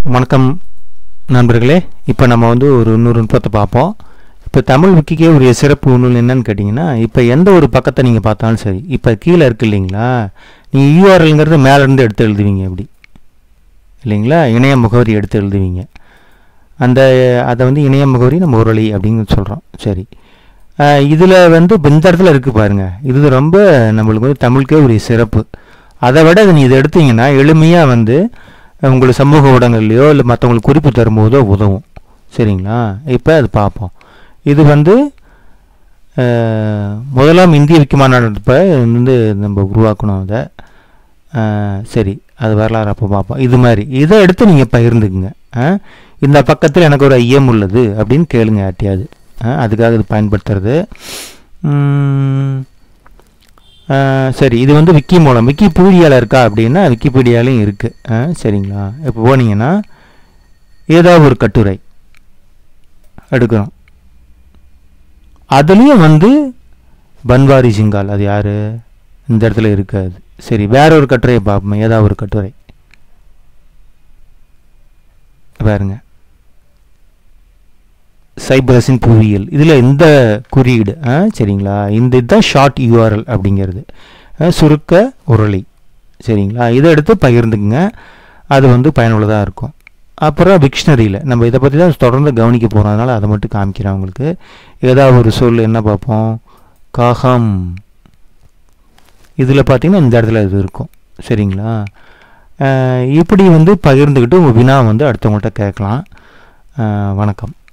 வணக்கம் நண்பர்களே இப்போ நம்ம வந்து ஒரு இன்னொரு நுட்பத்தை பார்ப்போம் இப்போ தமிழ் விக்கிக்கே ஒரு சிறப்பு ஒன்று என்னன்னு கேட்டிங்கன்னா இப்போ எந்த ஒரு பக்கத்தை நீங்கள் பார்த்தாலும் சரி இப்போ கீழே இருக்கு இல்லைங்களா நீங்கள் யூஆர்எல்ங்கிறது மேலேருந்து எடுத்து எழுதுவீங்க இப்படி இல்லைங்களா இணைய முகவரி எடுத்து எழுதுவீங்க அந்த அதை வந்து இணைய முகவரி நம்ம உரளி அப்படின்னு சொல்கிறோம் சரி இதில் வந்து இப்ப இந்த இடத்துல இருக்குது பாருங்கள் இது ரொம்ப நம்மளுக்கு வந்து தமிழுக்கே ஒரு சிறப்பு அதை விட நீ இதை எடுத்தீங்கன்னா எளிமையாக வந்து உங்களுக்கு சமூக ஊடகங்கள்லையோ இல்லை மற்றவங்களுக்கு குறிப்பு தரும்போதோ உதவும் சரிங்களா இப்போ அது பார்ப்போம் இது வந்து அஹ், முதலாம் இந்திய விக்கிமாநாட்டப்ப வந்து நம்ம உருவாக்கணும் அதை அஹ், சரி அது வரலாறு அப்போ பார்ப்போம் இது மாதிரி இதை எடுத்து நீங்கள் பகிர்ந்துக்குங்க அஹ், இந்த பக்கத்தில் எனக்கு ஒரு ஐயம் உள்ளது அப்படின்னு கேளுங்க யார்ட்டையாவது அஹ், அதுக்காக இது பயன்படுத்துறது உம், அஹ், சரி இது வந்து விக்கி மூலம் விக்கிபீடியாவில் இருக்கா அப்படின்னா விக்கிபீடியாலையும் இருக்குது சரிங்களா இப்போ போனீங்கன்னா ஏதாவது ஒரு கட்டுரை எடுக்கிறோம் அதுலேயும் வந்து பன்வாரி சிங்கால் அது யார் இந்த இடத்துல இருக்காது சரி வேற ஒரு கட்டுரையை பார்ப்போம் ஏதாவது ஒரு கட்டுரை பாருங்க சைப்ரஸின் புவியியல் இதில் இந்த குறியீடு ஆ, சரிங்களா இந்த இதுதான் ஷார்ட் யூஆர்எல் அப்படிங்கிறது ஆ, சுருக்க உருளி சரிங்களா இதை எடுத்து பகிர்ந்துக்குங்க அது வந்து பயனுள்ளதாக இருக்கும் அப்புறம் விக்ஷனரியில் நம்ம இதை பற்றி தான் தொடர்ந்து கவனிக்க போகிறோம் அதனால் அதை மட்டும் காமிக்கிறேன் உங்களுக்கு ஏதாவது ஒரு சொல் என்ன பார்ப்போம் காகம் இதில் பார்த்தீங்கன்னா இந்த இடத்துல இது இருக்கும் சரிங்களா அஹ் இப்படி வந்து பகிர்ந்துக்கிட்டு உங்கள் வினா வந்து அடுத்தவங்கள்ட்ட கேட்கலாம் அஹ் வணக்கம்